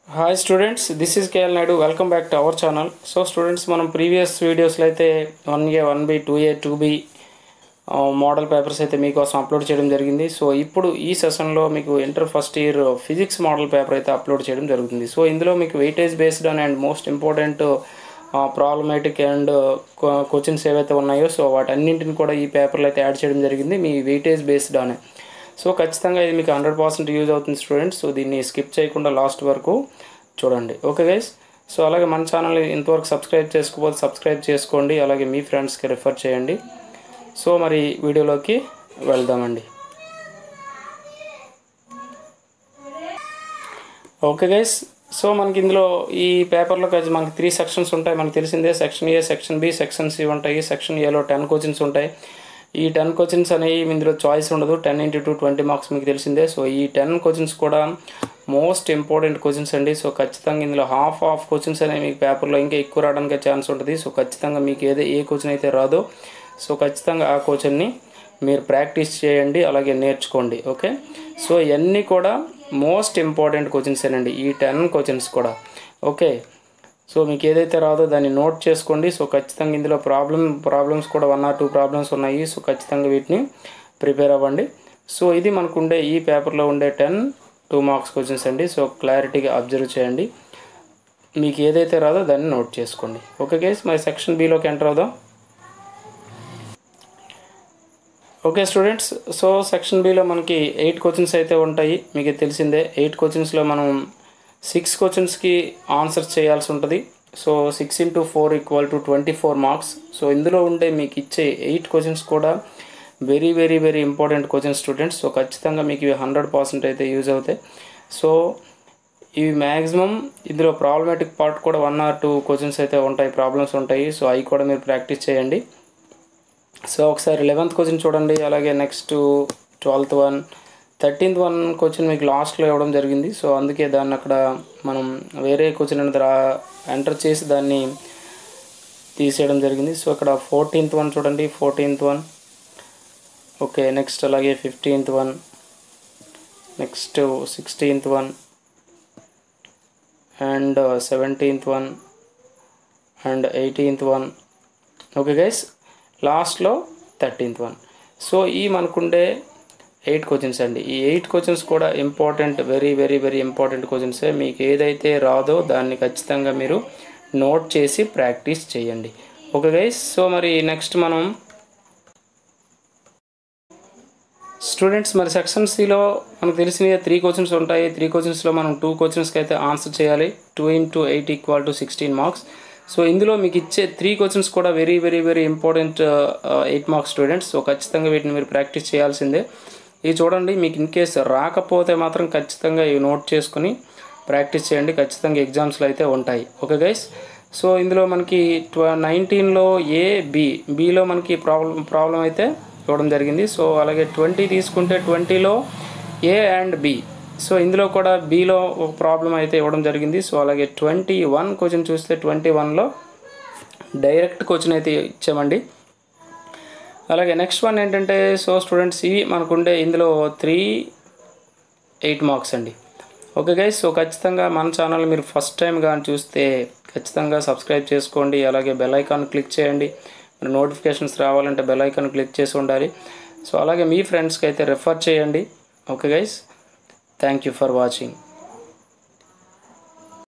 hi students this is K L Naidu welcome back to our channel so students మనం previous వీడియోస్లో అయితే one A one B two A two B model papers అయితే మీకోసం upload చేయడం జరిగింది so ఇప్పుడు ఈ సెషన్లో మీకు inter first year physics model paper అయితే అప్లోడ్ చేయడం జరుగుతుంది సో ఇందులో మీకు weightage based on and most important problematic and questions ఏవైతే ఉన్నాయో సో వాటన్నింటిని కూడా ఈ పేపర్లో అయితే యాడ్ చేయడం జరిగింది మీ వెయిటేజ్ బేస్డ్ ఆన్ సో ఖచ్చితంగా ఇది మీకు హండ్రెడ్ పర్సెంట్ యూజ్ అవుతుంది స్టూడెంట్స్ సో దీన్ని స్కిప్ చేయకుండా లాస్ట్ వరకు చూడండి ఓకే గైస్ సో అలాగే మన ఛానల్ ఇంతవరకు సబ్స్క్రైబ్ చేసుకోకపోతే సబ్స్క్రైబ్ చేసుకోండి అలాగే మీ ఫ్రెండ్స్కి రిఫర్ చేయండి సో మరి వీడియోలోకి వెళ్దామండి ఓకే గైస్ సో మనకి ఇందులో ఈ పేపర్లో వచ్చి మనకి త్రీ సెక్షన్స్ ఉంటాయి మనకు తెలిసిందే section A section B section C ఉంటాయి సెక్షన్ ఏలో టెన్ క్వశ్చన్స్ ఉంటాయి ఈ టెన్ క్వశ్చన్స్ అనేవి ఇందులో చాయిస్ ఉండదు ten into two twenty marks మీకు తెలిసిందే సో ఈ టెన్ క్వశ్చన్స్ కూడా మోస్ట్ ఇంపార్టెంట్ క్వశ్చన్స్ అండి సో ఖచ్చితంగా ఇందులో హాఫ్ ఆఫ్ క్వశ్చన్స్ అనేవి మీకు పేపర్లో ఇంకా ఎక్కువ రావడానికి ఛాన్స్ ఉంటుంది సో ఖచ్చితంగా మీకు ఏదో ఏ క్వశ్చన్ అయితే రాదో సో ఖచ్చితంగా ఆ క్వశ్చన్ని మీరు ప్రాక్టీస్ చేయండి అలాగే నేర్చుకోండి ఓకే సో ఇవన్నీ కూడా మోస్ట్ ఇంపార్టెంట్ క్వశ్చన్స్ ఏనండి ఈ టెన్ క్వశ్చన్స్ కూడా ఓకే సో మీకు ఏదైతే రాదో దాన్ని నోట్ చేసుకోండి సో ఖచ్చితంగా ఇందులో ప్రాబ్లమ్ ప్రాబ్లమ్స్ కూడా వన్ ఆర్ టూ ప్రాబ్లమ్స్ ఉన్నాయి సో ఖచ్చితంగా వీటిని ప్రిపేర్ అవ్వండి సో ఇది మనకు ఉండే ఈ పేపర్లో ఉండే టెన్ టూ మార్క్స్ క్వశ్చన్స్ అండి సో క్లారిటీగా అబ్జర్వ్ చేయండి మీకు ఏదైతే రాదో దాన్ని నోట్ చేసుకోండి ఓకే గైస్ మరి సెక్షన్ బిలోకి ఎంటర్ అవుదాం ఓకే స్టూడెంట్స్ సో సెక్షన్ బిలో మనకి ఎయిట్ క్వశ్చన్స్ అయితే ఉంటాయి మీకు తెలిసిందే ఎయిట్ క్వశ్చన్స్లో మనం సిక్స్ క్వశ్చన్స్కి ఆన్సర్ చేయాల్సి ఉంటుంది so six into four equal to twenty four marks so ఇందులో ఉండే మీకు ఇచ్చే ఎయిట్ క్వశ్చన్స్ కూడా very very very important questions students so ఖచ్చితంగా మీకు ఇవి హండ్రెడ్ పర్సెంట్ అయితే యూజ్ అవుతాయి సో ఇవి మ్యాక్సిమం ఇందులో ప్రాబ్లమేటిక్ పార్ట్ కూడా వన్ ఆర్ టూ క్వశ్చన్స్ అయితే ఉంటాయి ప్రాబ్లమ్స్ ఉంటాయి సో అవి కూడా మీరు ప్రాక్టీస్ చేయండి సో ఒకసారి లెవెంత్ క్వశ్చన్ చూడండి అలాగే next twelfth one thirteenth one question మీకు లాస్ట్లో ఇవ్వడం జరిగింది సో అందుకే దాన్ని అక్కడ మనం వేరే క్వశ్చన్ అనేది రా ఎంటర్ చేసి దాన్ని తీసేయడం జరిగింది సో అక్కడ ఫోర్టీన్త్ వన్ చూడండి ఫోర్టీన్త్ వన్ ఓకే నెక్స్ట్ అలాగే fifteenth one next sixteenth one and seventeenth one and eighteenth one okay guys లాస్ట్లో థర్టీన్త్ వన్ సో ఈ మనకుండే ఎయిట్ క్వశ్చన్స్ అండి ఈ ఎయిట్ క్వశ్చన్స్ కూడా important very very very important క్వశ్చన్సే మీకు ఏదైతే రాదో దాన్ని ఖచ్చితంగా మీరు నోట్ చేసి ప్రాక్టీస్ చేయండి ఓకే గైస్ సో మరి నెక్స్ట్ మనం స్టూడెంట్స్ మరి సెక్షన్ సిలో మనకు తెలిసిన త్రీ క్వశ్చన్స్ ఉంటాయి త్రీ క్వశ్చన్స్లో మనం టూ క్వశ్చన్స్కి అయితే ఆన్సర్ చేయాలి two into eight equal to sixteen marks so ఇందులో మీకు ఇచ్చే త్రీ క్వశ్చన్స్ కూడా very very very important eight marks students so ఖచ్చితంగా వీటిని మీరు ప్రాక్టీస్ చేయాల్సిందే ఇవి చూడండి మీకు ఇన్ కేస్ రాకపోతే మాత్రం ఖచ్చితంగా ఇవి నోట్ చేసుకుని ప్రాక్టీస్ చేయండి ఖచ్చితంగా ఎగ్జామ్స్లో అయితే ఉంటాయి ఓకే గైస్ సో ఇందులో మనకి ట్వ నైన్టీన్లో ఏ బి బిలో మనకి ప్రాబ్లం ప్రాబ్లం అయితే ఇవ్వడం జరిగింది సో అలాగే ట్వంటీ తీసుకుంటే ట్వంటీలో ఏ అండ్ బి సో ఇందులో కూడా బీలో ఒక ప్రాబ్లం అయితే ఇవ్వడం జరిగింది సో అలాగే ట్వంటీ వన్ క్వశ్చన్ చూస్తే ట్వంటీ వన్లో డైరెక్ట్ క్వశ్చన్ అయితే ఇచ్చామండి అలాగే నెక్స్ట్ వన్ ఏంటంటే సో స్టూడెంట్స్ ఇవి మనకుండే ఇందులో త్రీ ఎయిట్ మార్క్స్ అండి ఓకే గైస్ సో ఖచ్చితంగా మన ఛానల్ మీరు ఫస్ట్ టైం కానీ చూస్తే ఖచ్చితంగా సబ్స్క్రైబ్ చేసుకోండి అలాగే బెల్ ఐకాన్ క్లిక్ చేయండి మరి నోటిఫికేషన్స్ రావాలంటే బెల్ ఐకాన్ క్లిక్ చేసి ఉండాలి సో అలాగే మీ ఫ్రెండ్స్కి అయితే రెఫర్ చేయండి okay guys thank you for watching